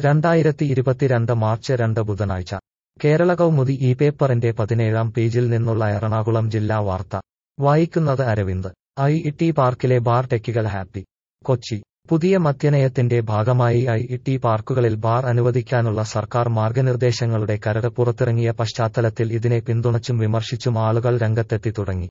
രണ്ടായിരത്തി ഇരുപത്തിരണ്ട് മാർച്ച് രണ്ട് ബുധനാഴ്ച കേരള കൗമുദി ഈ പേപ്പറിന്റെ പതിനേഴാം പേജിൽ നിന്നുള്ള എറണാകുളം ജില്ലാ വാർത്ത വായിക്കുന്നത് അരവിന്ദ് ഐ ടി പാർക്കിലെ ബാർ ടെക്കികൾ ഹാപ്പി കൊച്ചി പുതിയ മദ്യനയത്തിന്റെ ഭാഗമായി ഐ ടി പാർക്കുകളിൽ ബാർ അനുവദിക്കാനുള്ള സർക്കാർ മാർഗനിർദ്ദേശങ്ങളുടെ കരട് പുറത്തിറങ്ങിയ പശ്ചാത്തലത്തിൽ ഇതിനെ പിന്തുണച്ചും വിമർശിച്ചും ആളുകൾ രംഗത്തെത്തി തുടങ്ങി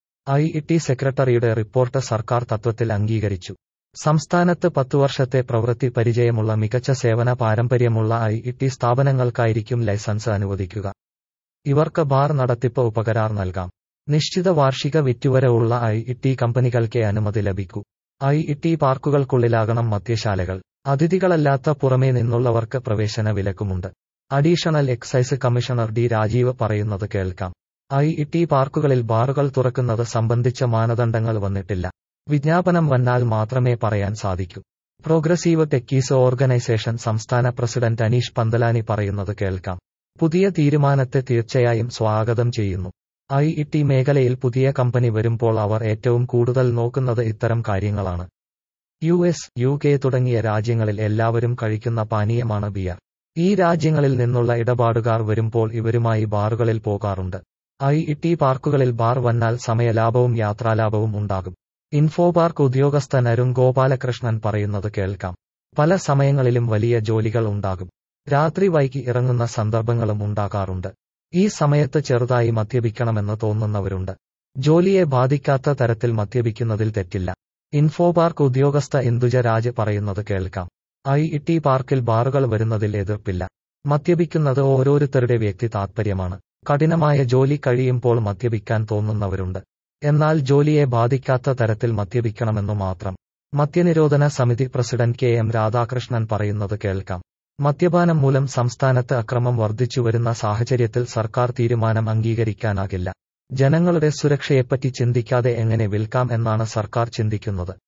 ഐ ടി സെക്രട്ടറിയുടെ റിപ്പോർട്ട് സർക്കാർ തത്വത്തിൽ അംഗീകരിച്ചു സംസ്ഥാനത്ത് പത്തുവർഷത്തെ പ്രവൃത്തി പരിചയമുള്ള മികച്ച സേവന പാരമ്പര്യമുള്ള ഐ ടി സ്ഥാപനങ്ങൾക്കായിരിക്കും ലൈസൻസ് അനുവദിക്കുക ഇവർക്ക് ബാർ നടത്തിപ്പ് ഉപകരാർ നൽകാം നിശ്ചിത വാർഷിക വിറ്റുവര ഉള്ള ഐ ടി കമ്പനികൾക്കേ അനുമതി ലഭിക്കൂ ഐ ടി പാർക്കുകൾക്കുള്ളിലാകണം മദ്യശാലകൾ അതിഥികളല്ലാത്ത പുറമേ നിന്നുള്ളവർക്ക് പ്രവേശന വിലക്കുമുണ്ട് additional excise commissioner D Rajeev പറയുന്നത് കേൾക്കാം ഐ ടി പാർക്കുകളിൽ ബാറുകൾ തുറക്കുന്നത് സംബന്ധിച്ച മാനദണ്ഡങ്ങൾ വന്നിട്ടില്ല വിജ്ഞാപനം വന്നാൽ മാത്രമേ പറയാൻ സാധിക്കൂ പ്രോഗ്രസീവ് ടെക്കീസ് ഓർഗനൈസേഷൻ സംസ്ഥാന പ്രസിഡന്റ് അനീഷ് പന്തലാനി പറയുന്നത് കേൾക്കാം പുതിയ തീരുമാനത്തെ തീർച്ചയായും സ്വാഗതം ചെയ്യുന്നു ഐ ടി മേഖലയിൽ പുതിയ കമ്പനി വരുമ്പോൾ അവർ ഏറ്റവും കൂടുതൽ നോക്കുന്നത് ഇത്തരം കാര്യങ്ങളാണ് യു എസ് യു കെ തുടങ്ങിയ രാജ്യങ്ങളിൽ എല്ലാവരും കഴിക്കുന്ന പാനീയമാണ് ബിയർ ഈ രാജ്യങ്ങളിൽ നിന്നുള്ള ഇടപാടുകാർ വരുമ്പോൾ ഇവരുമായി ബാറുകളിൽ പോകാറുണ്ട് ഐ ടി പാർക്കുകളിൽ ബാർ വന്നാൽ സമയലാഭവും യാത്രാലാഭവും ഉണ്ടാകും ഇൻഫോപാർക്ക് ഉദ്യോഗസ്ഥൻ അരുൺ ഗോപാലകൃഷ്ണൻ പറയുന്നത് കേൾക്കാം പല സമയങ്ങളിലും വലിയ ജോലികൾ ഉണ്ടാകും രാത്രി വൈകി ഇറങ്ങുന്ന സന്ദർഭങ്ങളും ഉണ്ടാകാറുണ്ട് ഈ സമയത്ത് ചെറുതായി മദ്യപിക്കണമെന്ന് തോന്നുന്നവരുണ്ട് ജോലിയെ ബാധിക്കാത്ത തരത്തിൽ മദ്യപിക്കുന്നതിൽ തെറ്റില്ല ഇൻഫോപാർക്ക് ഉദ്യോഗസ്ഥ ഇന്ദുജ രാജ് പറയുന്നത് കേൾക്കാം ഐ ടി പാർക്കിൽ ബാറുകൾ വരുന്നതിൽ എതിർപ്പില്ല മദ്യപിക്കുന്നത് ഓരോരുത്തരുടെ വ്യക്തി താത്പര്യമാണ് കഠിനമായ ജോലി കഴിയുമ്പോൾ മദ്യപിക്കാൻ തോന്നുന്നവരുണ്ട് എന്നാൽ ജോലിയെ ബാധിക്കാത്ത തരത്തിൽ മദ്യപിക്കണമെന്നു മാത്രം മദ്യനിരോധന സമിതി പ്രസിഡന്റ് കെ എം രാധാകൃഷ്ണൻ പറയുന്നത് കേൾക്കാം മദ്യപാനം മൂലം സംസ്ഥാനത്ത് അക്രമം വർദ്ധിച്ചുവരുന്ന സാഹചര്യത്തിൽ സർക്കാർ തീരുമാനം അംഗീകരിക്കാനാകില്ല ജനങ്ങളുടെ സുരക്ഷയെപ്പറ്റി ചിന്തിക്കാതെ എങ്ങനെ വിൽക്കാം എന്നാണ് സർക്കാർ ചിന്തിക്കുന്നത്